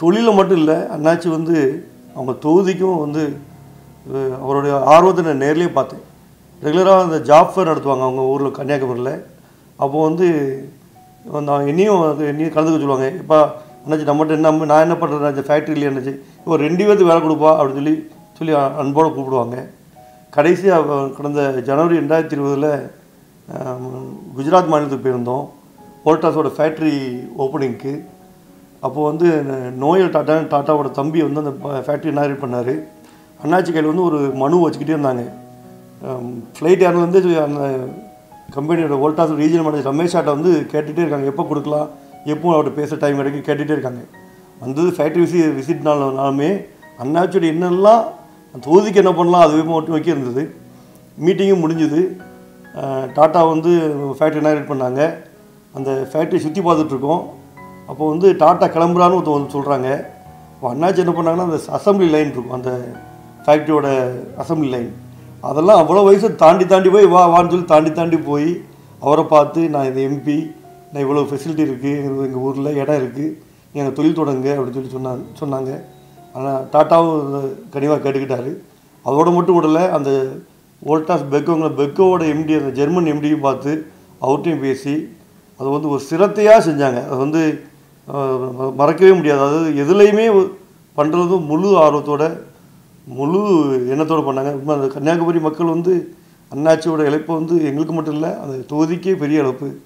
தொழிலில் மட்டும் இல்லை அண்ணாச்சி வந்து அவங்க தொகுதிக்கும் வந்து அஹ், அவருடைய ஆர்வத்தை நான் நேர்லேயே பார்த்தேன் ரெகுலராக அந்த ஜாப் ஃபேர் நடத்துவாங்க அவங்க ஊரில் கன்னியாகுமரியில் அப்போது வந்து நான் என்னையும் அது என்னையும் கலந்துக்க சொல்லுவாங்க இப்போ அண்ணாச்சி நம்மகிட்ட என்ன நான் என்ன பண்ணுறேன் அந்த ஃபேக்ட்ரியில் என்னச்சு இப்போ ரெண்டு பேர்த்துக்கு வேலை கொடுப்பா அப்படின்னு சொல்லி சொல்லி அன்போடு கூப்பிடுவாங்க கடைசியாக கடந்த ஜனவரி ரெண்டாயிரத்தி இருபதில் குஜராத் மாநிலத்துக்கு போயிருந்தோம் வோல்டாஸோட ஃபேக்ட்ரி ஓப்பனிங்க்கு அப்போது வந்து நோயல் டாட்டா டாட்டாவோட தம்பி வந்து அந்த ஃபேக்ட்ரி இனாகிரேட் பண்ணார் அண்ணாச்சி கையில் வந்து ஒரு மனு வச்சுக்கிட்டே இருந்தாங்க ஃப்ளைட் ஏர்லேருந்து அந்த கம்பெனியோட வோல்டாஸ் ரீஜனல் மேனேஜர் ரமேஷ் ஆட்டை வந்து கேட்டுகிட்டே இருக்காங்க எப்போ கொடுக்கலாம் எப்போ அவர்கிட்ட பேச டைம் கிடைக்கும் கேட்டுகிட்டே இருக்காங்க வந்தது ஃபேக்ட்ரி விசி விசிட்னாலுமே அண்ணாச்சியோட என்னெல்லாம் தொகுதிக்கு என்ன பண்ணலாம் அதுவே மட்டும் வைக்க இருந்தது மீட்டிங்கும் முடிஞ்சுது அஹ் டாட்டா வந்து ஃபேக்ட்ரி இனாகிரேட் பண்ணாங்க அந்த ஃபேக்ட்ரி சுற்றி பார்த்துட்ருக்கோம் அப்போ வந்து டாட்டா கிளம்புறான்னு ஒருத்தர் வந்து சொல்கிறாங்க அப்போ அண்ணாச்சி என்ன பண்ணாங்கன்னா அந்த அசம்பிளி லைன் இருக்கும் அந்த ஃபேக்ட்ரியோட அசம்பிளி லைன் அதெல்லாம் அவ்வளோ வயசு தாண்டி தாண்டி போய் வா வான்னு சொல்லி தாண்டி தாண்டி போய் அவரை பார்த்து நான் இது எம்பி நான் இவ்வளோ ஃபெசிலிட்டி இருக்குது எங்கள் எங்கள் ஊரில் இடம் இருக்குது நீங்கள் தொழில் தொடங்க அப்படின்னு சொல்லி சொன்னாங்க சொன்னாங்க ஆனால் டாட்டாவும் கனிவாக கேட்டுக்கிட்டாரு அதோட மட்டும் விடல அந்த வோல்டாஸ் பெக்கோங்கிற பெக்கோவோட எம்டி அந்த ஜெர்மன் எம்டியும் பார்த்து அவர்கிட்டையும் பேசி அது வந்து ஒரு சிரத்தையாக செஞ்சாங்க அது வந்து அஹ், மறக்கவே முடியாது அதாவது எதுலேயுமே பண்ணுறதும் முழு ஆர்வத்தோட முழு எண்ணத்தோடு பண்ணாங்க உண்மை அந்த கன்னியாகுமரி மக்கள் வந்து அண்ணாச்சியோட இழப்பு வந்து எங்களுக்கு மட்டும் இல்லை அந்த தொகுதிக்கே பெரிய இழப்பு